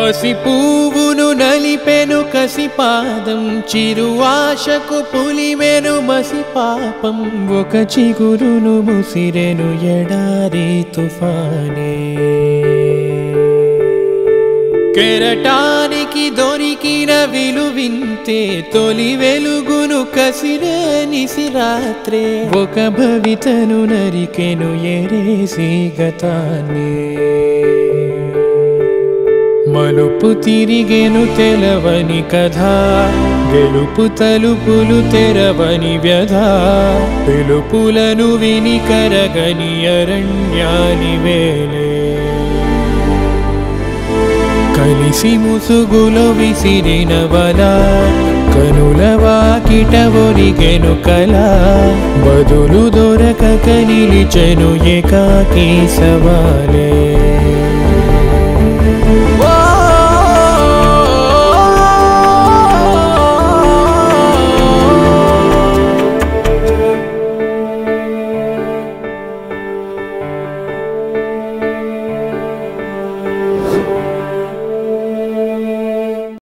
పసి పువ్వును నలిపెను కసి పాదం చిరు ఆశకు పులిమెను మసి పాపం ఒక చిగురును ముసిరెను ఎడారి తుఫానే కెరటానికి దొరికిన విలువింతే తొలి వెలుగును కసిరే నిసిరాత్రే ఒక భవితను నరికెను ఎరేసి గతాన్ని మలుపు తిరిగెను తెలవని కథ గెలుపు తలుపులు తెరవని వ్యధ పిలుపులను విని కరగని అరణ్యాని వేలే కలిసి ముసుగులో విసిరిన వల కనుల వాకిట ఒరిగెను కల బదులు దొరకక నిలిచెను ఏకాకి సవాలే